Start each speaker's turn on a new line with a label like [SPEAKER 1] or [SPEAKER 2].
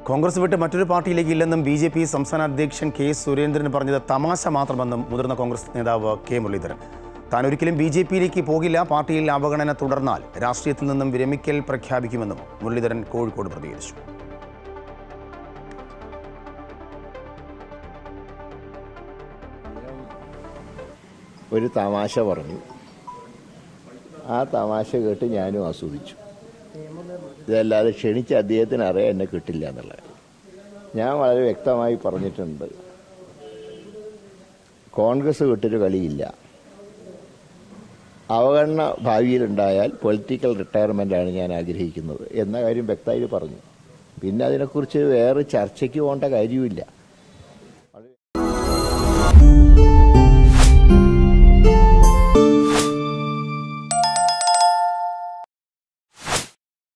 [SPEAKER 1] കോൺഗ്രസ് വിട്ട് മറ്റൊരു പാർട്ടിയിലേക്ക് ഇല്ലെന്നും ബി ജെ പി സംസ്ഥാന അധ്യക്ഷൻ കെ സുരേന്ദ്രൻ പറഞ്ഞത് തമാശ മാത്രമെന്നും മുതിർന്ന കോൺഗ്രസ് നേതാവ് കെ മുരളീധരൻ താൻ ഒരിക്കലും ബി ജെ പിയിലേക്ക് പോകില്ല പാർട്ടിയിൽ അവഗണന തുടർന്നാൽ രാഷ്ട്രീയത്തിൽ നിന്നും വിരമിക്കൽ പ്രഖ്യാപിക്കുമെന്നും മുരളീധരൻ കോഴിക്കോട് പ്രതികരിച്ചു
[SPEAKER 2] ഒരു തമാശ പറഞ്ഞു ആ തമാശ കേട്ട് ഞാനും ആസ്വദിച്ചു ഇതല്ലാതെ ക്ഷണിച്ച അദ്ദേഹത്തിന് അറിയാൻ എന്നെ കിട്ടില്ല എന്നുള്ളത് ഞാൻ വളരെ വ്യക്തമായി പറഞ്ഞിട്ടുണ്ട് കോൺഗ്രസ് വിട്ടൊരു കളിയില്ല അവഗണന ഭാവിയിലുണ്ടായാൽ പൊളിറ്റിക്കൽ റിട്ടയർമെൻ്റാണ് ഞാൻ ആഗ്രഹിക്കുന്നത് എന്ന കാര്യം വ്യക്തമായി പറഞ്ഞു പിന്നെ അതിനെക്കുറിച്ച് വേറെ ചർച്ചയ്ക്ക് പോകേണ്ട കാര്യമില്ല